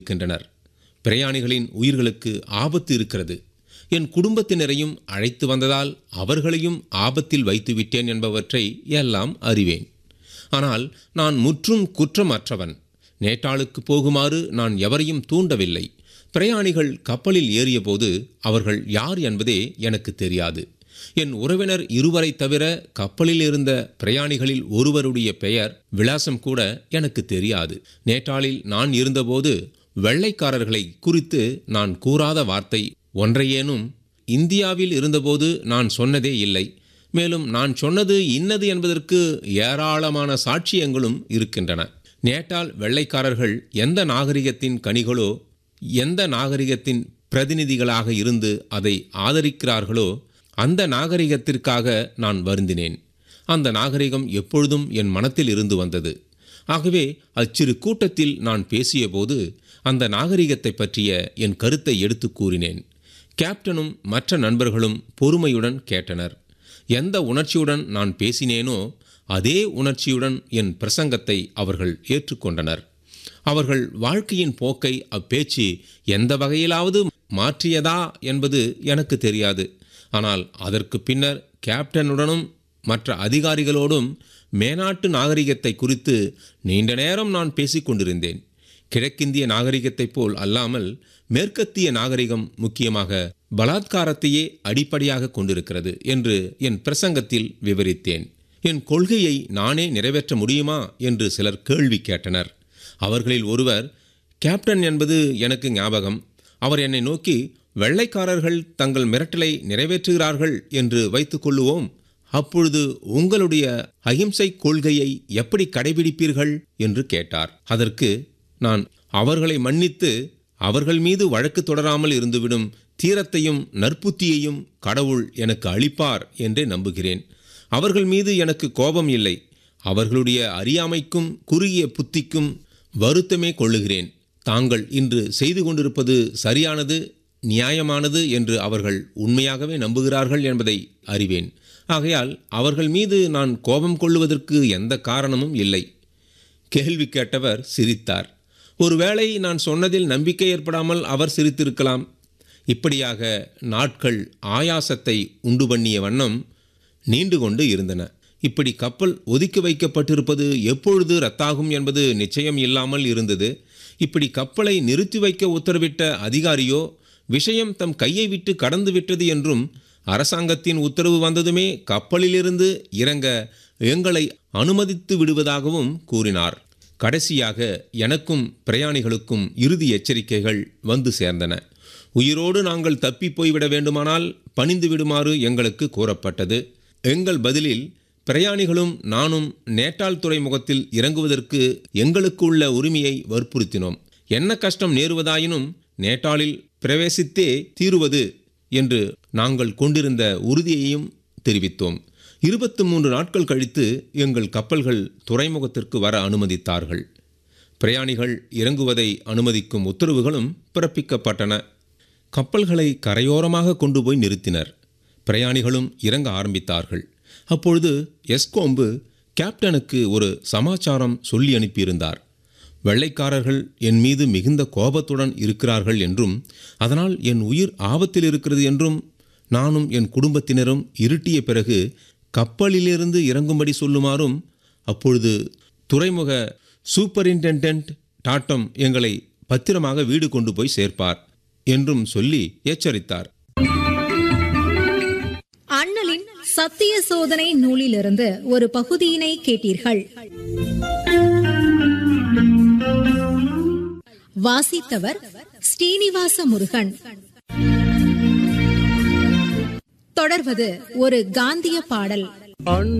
இருக்கின்றனர் பிரயாணிகளின் உயிர்களுக்கு ஆபத்து இருக்கிறது என் குடும்பத்தினரையும் அழைத்து வந்ததால் அவர்களையும் ஆபத்தில் வைத்துவிட்டேன் என்பவற்றை எல்லாம் அறிவேன் ஆனால் நான் முற்றும் குற்றமற்றவன் நேட்டாளுக்கு போகுமாறு நான் எவரையும் தூண்டவில்லை பிரயாணிகள் கப்பலில் ஏறியபோது அவர்கள் யார் என்பதே எனக்கு தெரியாது என் உறவினர் இருவரை தவிர கப்பலில் இருந்த பிரயாணிகளில் ஒருவருடைய பெயர் விலாசம் கூட எனக்கு தெரியாது நேட்டாளில் நான் இருந்தபோது வெள்ளைக்காரர்களை குறித்து நான் கூறாத வார்த்தை ஒன்றையேனும் இந்தியாவில் இருந்தபோது நான் சொன்னதே இல்லை மேலும் நான் சொன்னது இன்னது என்பதற்கு ஏராளமான சாட்சியங்களும் இருக்கின்றன நேட்டால் வெள்ளைக்காரர்கள் எந்த நாகரிகத்தின் கனிகளோ எந்த நாகரிகத்தின் பிரதிநிதிகளாக இருந்து அதை ஆதரிக்கிறார்களோ அந்த நாகரிகத்திற்காக நான் வருந்தினேன் அந்த நாகரிகம் எப்பொழுதும் என் மனத்தில் இருந்து வந்தது ஆகவே அச்சிறு கூட்டத்தில் நான் பேசியபோது அந்த நாகரிகத்தை பற்றிய என் கருத்தை எடுத்து கூறினேன் கேப்டனும் மற்ற நண்பர்களும் பொறுமையுடன் கேட்டனர் எந்த உணர்ச்சியுடன் நான் பேசினேனோ அதே உணர்ச்சியுடன் என் பிரசங்கத்தை அவர்கள் ஏற்றுக்கொண்டனர் அவர்கள் வாழ்க்கையின் போக்கை அப்பேச்சு எந்த வகையிலாவது மாற்றியதா என்பது எனக்கு தெரியாது ஆனால் அதற்கு பின்னர் கேப்டனுடனும் மற்ற அதிகாரிகளோடும் மேனாட்டு நாகரிகத்தை குறித்து நீண்ட நேரம் நான் பேசிக்கொண்டிருந்தேன் கிழக்கிந்திய நாகரிகத்தைப் போல் அல்லாமல் மேற்கத்திய நாகரிகம் முக்கியமாக பலாத்காரத்தையே அடிப்படையாக கொண்டிருக்கிறது என்று என் பிரசங்கத்தில் விவரித்தேன் என் கொள்கையை நானே நிறைவேற்ற முடியுமா என்று சிலர் கேள்வி கேட்டனர் அவர்களில் ஒருவர் கேப்டன் என்பது எனக்கு ஞாபகம் அவர் என்னை நோக்கி வெள்ளைக்காரர்கள் தங்கள் மிரட்டலை நிறைவேற்றுகிறார்கள் என்று வைத்துக்கொள்ளுவோம் அப்பொழுது உங்களுடைய அகிம்சை கொள்கையை எப்படி கடைபிடிப்பீர்கள் என்று கேட்டார் அதற்கு நான் அவர்களை மன்னித்து அவர்கள் மீது வழக்கு தொடராமல் இருந்துவிடும் தீரத்தையும் நற்புத்தியையும் கடவுள் எனக்கு அளிப்பார் என்றே நம்புகிறேன் அவர்கள் மீது எனக்கு கோபம் இல்லை அவர்களுடைய அறியாமைக்கும் குறுகிய புத்திக்கும் வருத்தமே கொள்ளுகிறேன் தாங்கள் இன்று செய்து கொண்டிருப்பது சரியானது நியாயமானது என்று அவர்கள் உண்மையாகவே நம்புகிறார்கள் என்பதை அறிவேன் ஆகையால் அவர்கள் மீது நான் கோபம் கொள்ளுவதற்கு எந்த காரணமும் இல்லை கேள்வி கேட்டவர் சிரித்தார் ஒருவேளை நான் சொன்னதில் நம்பிக்கை ஏற்படாமல் அவர் சிரித்திருக்கலாம் இப்படியாக நாட்கள் ஆயாசத்தை உண்டு பண்ணிய வண்ணம் நீண்டு கொண்டு இருந்தன இப்படி கப்பல் ஒதுக்கி வைக்கப்பட்டிருப்பது எப்பொழுது ரத்தாகும் என்பது நிச்சயம் இல்லாமல் இருந்தது இப்படி கப்பலை நிறுத்தி வைக்க உத்தரவிட்ட அதிகாரியோ விஷயம் தம் கையை விட்டு கடந்து விட்டது என்றும் அரசாங்கத்தின் உத்தரவு வந்ததுமே கப்பலிலிருந்து இறங்க எங்களை அனுமதித்து விடுவதாகவும் கூறினார் கடைசியாக எனக்கும் பிரயாணிகளுக்கும் இறுதி எச்சரிக்கைகள் வந்து சேர்ந்தன உயிரோடு நாங்கள் தப்பி போய்விட வேண்டுமானால் பணிந்து விடுமாறு எங்களுக்கு கூறப்பட்டது எங்கள் பதிலில் பிரயாணிகளும் நானும் நேட்டால் துறைமுகத்தில் இறங்குவதற்கு எங்களுக்கு உள்ள உரிமையை வற்புறுத்தினோம் என்ன கஷ்டம் நேருவதாயினும் நேட்டாளில் பிரவேசித்தே தீருவது என்று நாங்கள் கொண்டிருந்த உறுதியையும் தெரிவித்தோம் இருபத்து மூன்று நாட்கள் கழித்து எங்கள் கப்பல்கள் துறைமுகத்திற்கு வர அனுமதித்தார்கள் பிரயாணிகள் இறங்குவதை அனுமதிக்கும் உத்தரவுகளும் பிறப்பிக்கப்பட்டன கப்பல்களை கரையோரமாக கொண்டு போய் நிறுத்தினர் பிரயாணிகளும் இறங்க ஆரம்பித்தார்கள் அப்பொழுது எஸ்கோம்பு கேப்டனுக்கு ஒரு சமாச்சாரம் சொல்லி அனுப்பியிருந்தார் வெள்ளைக்காரர்கள் என் மீது மிகுந்த கோபத்துடன் இருக்கிறார்கள் என்றும் அதனால் என் உயிர் ஆபத்தில் இருக்கிறது என்றும் நானும் என் குடும்பத்தினரும் இருட்டிய பிறகு கப்பலிலிருந்து இறங்கும்படி சொல்லுமாறும் அப்பொழுது துறைமுக சூப்பரிண்டென்டென்ட் டாட்டம் எங்களை பத்திரமாக வீடு கொண்டு போய் சேர்ப்பார் என்றும் சொல்லி எச்சரித்தார் அண்ணலின் சத்திய சோதனை நூலிலிருந்து ஒரு பகுதியினை கேட்டீர்கள் வாசித்தவர் ஸ்ரீனிவாச முருகன் தொடர்வது ஒரு காந்திய பாடல் அண்ணா